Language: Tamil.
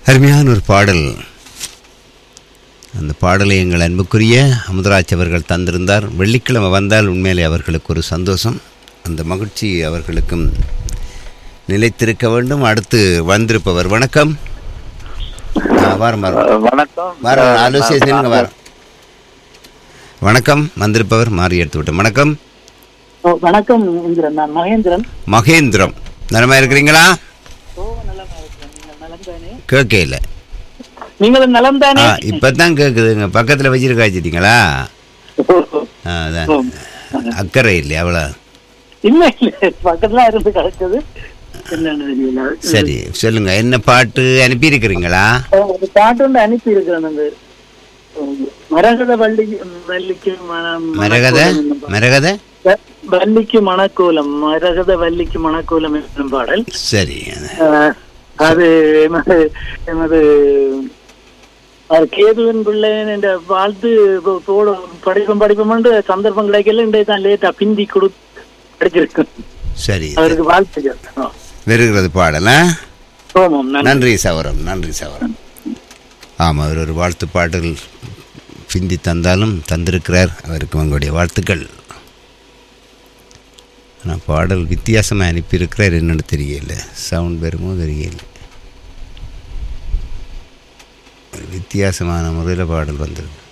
அருமையான ஒரு பாடல் அந்த பாடலை எங்கள் அன்புக்குரிய அமுதராஜ் அவர்கள் தந்திருந்தார் வெள்ளிக்கிழமை வந்தால் உண்மையிலே அவர்களுக்கு ஒரு சந்தோஷம் அந்த மகிழ்ச்சி அவர்களுக்கும் நிலைத்திருக்க வேண்டும் அடுத்து வந்திருப்பவர் வணக்கம் ஆ, வாரம் வாரம் வணக்கம் வாரம் ஆலோசிய செய்யுங்க வாரம் வணக்கம் வந்திருப்பவர் மாறி எடுத்து விட்டோம் வணக்கம் ஓ, வணக்கம் இந்திரன் நான் மகேந்திரன் மகேந்திரம் நலமா இருக்கிறீங்களா ஓ நலமா இருக்கிறேன் நீங்கள் நலம் தானே கேட்கல நீங்களும் நலம் தானே ஆ இப்பதான் கேக்குதுங்க பக்கத்துல வச்சிருக்க வச்சிட்டீங்களா ஆ, அதான் அக்கறை இல்லையா அவ்வளோ இல்ல இல்ல பக்கத்துல இருந்து கிடைச்சது என்னன்னு தெரியல சரி சொல்லுங்க என்ன பாட்டு அனுப்பியிருக்கிறீங்களா ஓ, ஒரு பாட்டு ஒன்று அனுப்பி இருக்கிறேன் அந்த ஓ, மரகத வள்ளி வள்ளிக்கு மண- மரகத மணக்கோலம் என்னும் பாடல். மரகத வ- வள்ளிக்கு மணக்கோலம் மரகத வள்ளிக்கு மணக்கோலம் என்னும் பாடல் சரி அஹ், அது எமது எமது அது கேதுவின் பிள்ளை என்ற வாழ்த்து போ- போட படிப்பம் படிப்பம் சந்தர்ப்பம் கிடைக்கல இன்றைய தான் லேட்டா பிந்தி கொடு படிச்சிருக்கேன் சரி அவருக்கு வாழ்த்துக்கள் ஆ. வருகிறது பாடல ஆமாம் நன்றி நன்றி சவரம் நன்றி சவரம் ஆமாம் அவர் ஒரு வாழ்த்து பாடல் பிந்தி தந்தாலும் தந்திருக்கிறார் அவருக்கு உங்களுடைய வாழ்த்துக்கள் ஆனால் பாடல் வித்தியாசமாக அனுப்பியிருக்கிறார் என்னன்னு தெரியல சவுண்ட் வருமோ தெரியல ஒரு வித்தியாசமான முறையில் பாடல் வந்திருக்கு